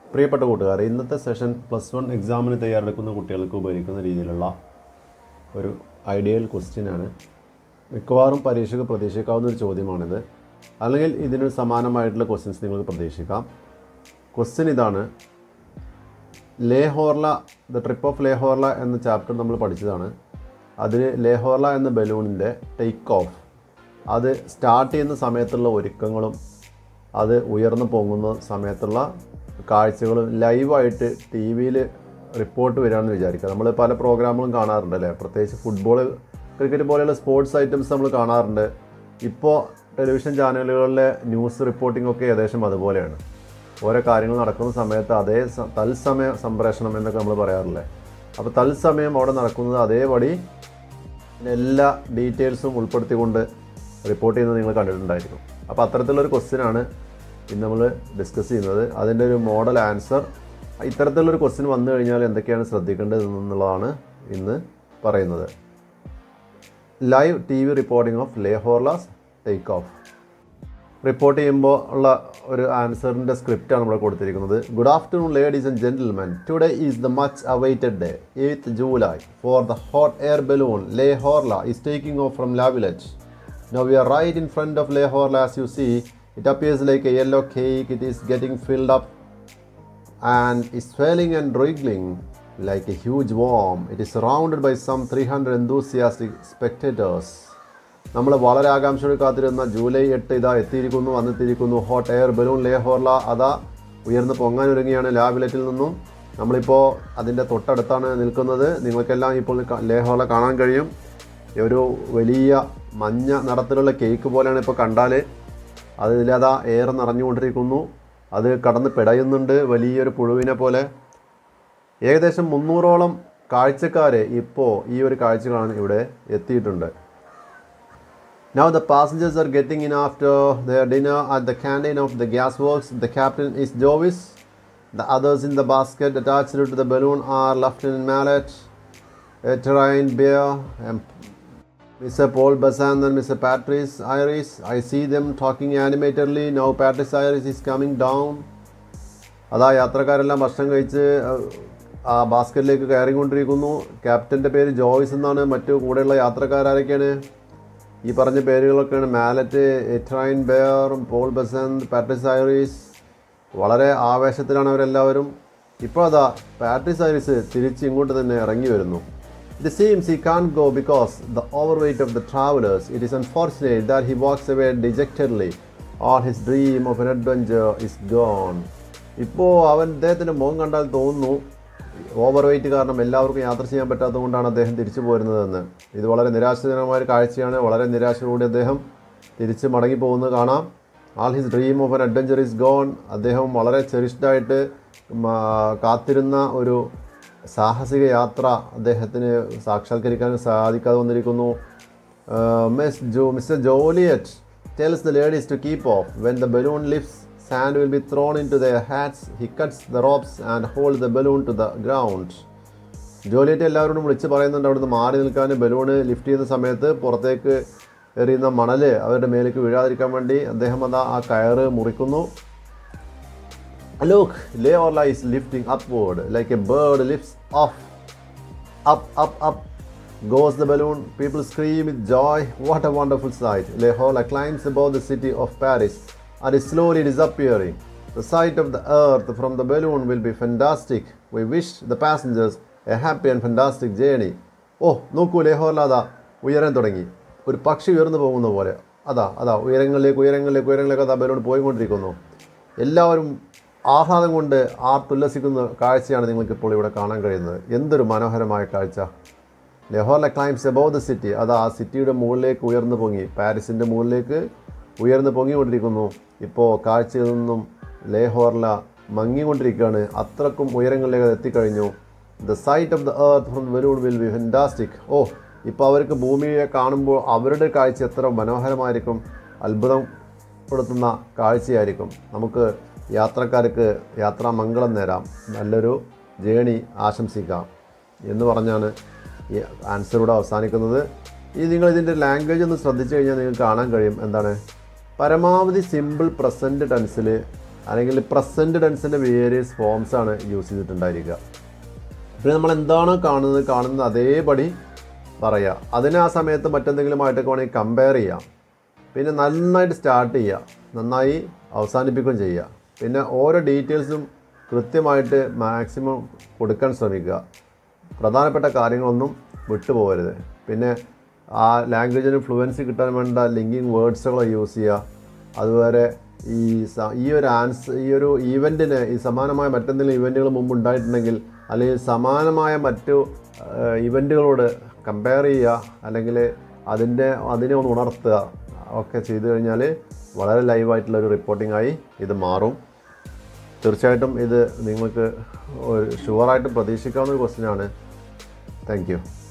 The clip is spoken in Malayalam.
പ്രിയപ്പെട്ട കൂട്ടുകാരെ ഇന്നത്തെ സെഷൻ പ്ലസ് വൺ എക്സാമിന് തയ്യാറെടുക്കുന്ന കുട്ടികൾക്ക് ഉപകരിക്കുന്ന രീതിയിലുള്ള ഒരു ഐഡിയൽ ക്വസ്റ്റ്യനാണ് മിക്കവാറും പരീക്ഷയ്ക്ക് പ്രതീക്ഷിക്കാവുന്ന ഒരു ചോദ്യമാണിത് അല്ലെങ്കിൽ ഇതിന് സമാനമായിട്ടുള്ള ക്വസ്റ്റ്യൻസ് നിങ്ങൾക്ക് പ്രതീക്ഷിക്കാം ക്വസ്റ്റ്യൻ ഇതാണ് Le Horla the trip of Le Horla എന്ന ചാപ്റ്റർ നമ്മൾ പഠിച്ചതാണ് അതിന് ലേഹോർല എന്ന ബലൂണിൻ്റെ ടേക്ക് ഓഫ് അത് സ്റ്റാർട്ട് ചെയ്യുന്ന സമയത്തുള്ള ഒരുക്കങ്ങളും അത് ഉയർന്നു പൊങ്ങുന്ന സമയത്തുള്ള കാഴ്ചകളും ലൈവായിട്ട് ടി വിയിൽ റിപ്പോർട്ട് വരികയാണെന്ന് വിചാരിക്കുക നമ്മൾ പല പ്രോഗ്രാമുകളും കാണാറുണ്ട് അല്ലേ പ്രത്യേകിച്ച് ഫുട്ബോൾ ക്രിക്കറ്റ് പോലെയുള്ള സ്പോർട്സ് ഐറ്റംസ് നമ്മൾ കാണാറുണ്ട് ഇപ്പോൾ ടെലിവിഷൻ ചാനലുകളിലെ ന്യൂസ് റിപ്പോർട്ടിംഗ് ഒക്കെ ഏകദേശം അതുപോലെയാണ് ഓരോ കാര്യങ്ങൾ നടക്കുന്ന സമയത്ത് അതേ സ- തത്സമയ സംപ്രേഷണം എന്നൊക്കെ നമ്മൾ പറയാറില്ലേ അപ്പോൾ തത്സമയം അവിടെ നടക്കുന്നത് അതേപടി എല്ലാ ഡീറ്റെയിൽസും ഉൾപ്പെടുത്തിക്കൊണ്ട് റിപ്പോർട്ട് ചെയ്യുന്നത് നിങ്ങൾ കണ്ടിട്ടുണ്ടായിരിക്കും അപ്പോൾ അത്തരത്തിലുള്ളൊരു ക്വസ്റ്റ്യനാണ് ഇന്ന് നമ്മൾ ഡിസ്കസ് ചെയ്യുന്നത് അതിൻ്റെ ഒരു മോഡൽ ആൻസർ ഇത്തരത്തിലുള്ളൊരു ക്വസ്റ്റ്യൻ വന്നു കഴിഞ്ഞാൽ എന്തൊക്കെയാണ് ശ്രദ്ധിക്കേണ്ടത് എന്നുള്ളതാണ് ഇന്ന് പറയുന്നത് live T V reporting of Le Horla's take off report ചെയ്യുമ്പോൾ ഉള്ള ഒരു ആൻസറിൻ്റെ സ്ക്രിപ്റ്റാണ് ഇവിടെ കൊടുത്തിരിക്കുന്നത് good afternoon ladies and gentlemen today is the much awaited day eighth July for the hot air balloon Le Horla is taking off from La Villette Now we are right in front of Lehorla as you see. It appears like a yellow cake. It is getting filled up and is swelling and wriggling like a huge worm. It is surrounded by some 300 enthusiastic spectators. നമ്മൾ വളരെ ആകാംക്ഷയോടെ കാത്തിരുന്ന ജൂലൈ എട്ട് ഇതാ എത്തിയിരിക്കുന്നു വന്നെത്തിയിരിക്കുന്നു ഹോട്ട് എയർ ബലൂൺ ലേഹോർല അതാ ഉയർന്ന് പൊങ്ങാൻ ഒരുങ്ങിയാണ് ലാബിലറ്റിൽ നിന്നും നമ്മളിപ്പോൾ അതിൻ്റെ തൊട്ടടുത്താണ് നിൽക്കുന്നത് നിങ്ങൾക്കെല്ലാം ഇപ്പോൾ ക- ലേഹോർല കാണാൻ കഴിയും ഒരു വലിയ മഞ്ഞ നിറത്തിലുള്ള കേക്ക് പോലെയാണ് ഇപ്പോൾ കണ്ടാൽ അതിലതാ എയർ നിറഞ്ഞുകൊണ്ടിരിക്കുന്നു അത് കടന്ന് പിടയുന്നുണ്ട് വലിയൊരു പുഴുവിനെ പോലെ ഏകദേശം മുന്നൂറോളം കാഴ്ചക്കാർ ഇപ്പോൾ ഈ ഒരു കാഴ്ച കാണാൻ ഇവിടെ എത്തിയിട്ടുണ്ട് Now the passengers are getting in after their dinner at the canteen of the gas works. The captain is Jovis. The others in the basket attached to the balloon are Lieutenant Mallet, a terrain bear, and Mr. Paul Bassan and Mr. Patrice Iris. I see them talking animatedly. Now Patrice Iris is coming down. അതാ യാത്രക്കാരെല്ലാം ഭക്ഷണം കഴിച്ച് അഹ്, ആ ബാസ്ക്കറ്റിലേക്ക് കയറിക്കൊണ്ടിരിക്കുന്നു ക്യാപ്റ്റൻ്റെ പേര് ജോയ്സ് എന്നാണ് മറ്റു കൂടെയുള്ള യാത്രക്കാരൊക്കെയാണ് ഈ പറഞ്ഞ പേരുകളൊക്കെയാണ് മാലറ്റ് എട്രൈൻ Beer Paul Bessand Patrice Eyries വളരെ ആവേശത്തിലാണ് അവരെല്ലാവരും ഇപ്പോൾ അതാ പാട്രിസ് ഐറിസ് തിരിച്ച് ഇങ്ങോട്ട് തന്നെ ഇറങ്ങി വരുന്നു it seems he can't go because the over weight of the travellers it is unfortunate that he walks away dejectedly all his dream of an adventure is gone ഇപ്പോൾ അവൻ അദ്ദേഹത്തിൻ്റെ മുഖം കണ്ടാൽ തോന്നുന്നു ഓവർ വെയിറ്റ് കാരണം എല്ലാവർക്കും യാത്ര ചെയ്യാൻ പറ്റാത്തതുകൊണ്ടാണ് അദ്ദേഹം തിരിച്ചു പോരുന്നതെന്ന് ഇത് വളരെ നിരാശജനകമായ ഒരു കാഴ്ചയാണ് വളരെ നിരാശയോടെ അദ്ദേഹം തിരിച്ച് മടങ്ങി പോകുന്നത് കാണാം all his dream of an adventure is gone അദ്ദേഹം വളരെ ചെറിഷ്ഡായിട്ട് കാത്തിരുന്ന ഒരു സാഹസിക യാത്ര അദ്ദേഹത്തിന് സാക്ഷാത്കരിക്കാൻ സാധിക്കാതെ വന്നിരിക്കുന്നു miss Jo mister Joliet tells the ladies to keep off. When the balloon lifts, sand will be thrown into their hats. He cuts the ropes and holds the balloon to the ground. ജോലിയായിട്ട് എല്ലാവരോടും വിളിച്ച് പറയുന്നുണ്ട് അവിടുന്ന് മാറി നിൽക്കാൻ ബലൂണ് ലിഫ്റ്റ് ചെയ്യുന്ന സമയത്ത് പുറത്തേക്ക് എറിയുന്ന മണല് അവരുടെ മേലേക്ക് വീഴാതിരിക്കാൻ വേണ്ടി അദ്ദേഹം അതാ ആ കയറ് മുറിക്കുന്നു Look, Leola is lifting upward like a bird lifts off. Up, up, up goes the balloon. People scream with joy. What a wonderful sight. Leola climbs above the city of Paris and is slowly disappearing. The sight of the earth from the balloon will be fantastic. We wish the passengers a happy and fantastic journey. ഓ നോക്കൂ ലേഹോല അതാ ഉയരാൻ തുടങ്ങി ഒരു പക്ഷി ഉയർന്നു പോകുന്ന പോലെ അതാ അതാ ഉയരങ്ങളിലേക്ക് ഉയരങ്ങളിലേക്ക് ഉയരങ്ങളിലേക്ക് അതാ ബലൂൺ പോയിക്കൊണ്ടിരിക്കുന്നു എല്ലാവരും ആഹ്ലാദം കൊണ്ട് ആർത്തുല്ലസിക്കുന്ന കാഴ്ചയാണ് നിങ്ങൾക്കിപ്പോൾ ഇവിടെ കാണാൻ കഴിയുന്നത് എന്തൊരു മനോഹരമായ കാഴ്ച Le Horla climbs above the city അത് ആ സിറ്റിയുടെ മുകളിലേക്ക് ഉയർന്നു പൊങ്ങി പാരീസിൻ്റെ മുകളിലേക്ക് ഉയർന്നു പൊങ്ങിക്കൊണ്ടിരിക്കുന്നു ഇപ്പോൾ കാഴ്ചയിൽ നിന്നും ലേഹോർല മങ്ങിക്കൊണ്ടിരിക്കുകയാണ് അത്രക്കും ഉയരങ്ങളിലേക്ക് അത് എത്തിക്കഴിഞ്ഞു the sight of the earth from balloon will be fantastic ഓ ഇപ്പോൾ അവർക്ക് ഭൂമിയെ കാണുമ്പോൾ അവരുടെ കാഴ്ച എത്ര മനോഹരമായിരിക്കും അത്ഭുതം പെടുത്തുന്ന കാഴ്ചയായിരിക്കും നമുക്ക് യാത്രക്കാർക്ക് യാത്രാമംഗളം നേരാം നല്ലൊരു ജേണി ആശംസിക്കാം എന്ന് പറഞ്ഞാണ് ഈ ആൻസർ ഇവിടെ അവസാനിക്കുന്നത് ഈ നിങ്ങൾ ഇതിൻ്റെ ലാംഗ്വേജ് ഒന്ന് ശ്രദ്ധിച്ചു കഴിഞ്ഞാൽ നിങ്ങൾക്ക് കാണാൻ കഴിയും എന്താണ് പരമാവധി സിമ്പിൾ പ്രസൻറ്റ് ടെൻസിൽ അല്ലെങ്കിൽ പ്രസൻറ്റ് ടെൻസിൻ്റെ വേരിയസ് ഫോംസ് ആണ് യൂസ് ചെയ്തിട്ടുണ്ടായിരിക്കുക പിന്നെ നമ്മൾ എന്താണോ കാണുന്നത് കാണുന്നത് അതേപടി പറയുക അതിനെ ആ സമയത്ത് മറ്റെന്തെങ്കിലുമായിട്ടൊക്കെ വേണമെങ്കിൽ കമ്പയർ ചെയ്യാം പിന്നെ നന്നായിട്ട് സ്റ്റാർട്ട് ചെയ്യുക നന്നായി അവസാനിപ്പിക്കുകയും ചെയ്യുക പിന്നെ ഓരോ ഡീറ്റെയിൽസും കൃത്യമായിട്ട് മാക്സിമം കൊടുക്കാൻ ശ്രമിക്കുക പ്രധാനപ്പെട്ട കാര്യങ്ങളൊന്നും വിട്ടുപോകരുത് പിന്നെ ആ ലാംഗ്വേജിന് ഫ്ലുവൻസി കിട്ടാൻ വേണ്ട ലിങ്കിങ് വേർഡ്സുകൾ യൂസ് ചെയ്യുക അതുപോലെ ഈ സ- ഈ ഒരു ആൻസ് ഈ ഒരു ഈവൻറ്റിന് ഈ സമാനമായ മറ്റെന്തെങ്കിലും ഇവൻറ്റുകൾ മുമ്പ് ഉണ്ടായിട്ടുണ്ടെങ്കിൽ അല്ലെങ്കിൽ സമാനമായ മറ്റു ഇവൻറ്റുകളോട് കമ്പയർ ചെയ്യുക അല്ലെങ്കിൽ അതിൻ്റെ അതിനെ ഒന്ന് ഉണർത്തുക ഒക്കെ ചെയ്തു കഴിഞ്ഞാൽ വളരെ ലൈവായിട്ടുള്ള ഒരു റിപ്പോർട്ടിംഗ് ആയി ഇത് മാറും തീർച്ചയായിട്ടും ഇത് നിങ്ങൾക്ക് ഒരു ഷുവറായിട്ട് പ്രതീക്ഷിക്കാവുന്ന ഒരു ക്വസ്റ്റ്യനാണ് താങ്ക് യു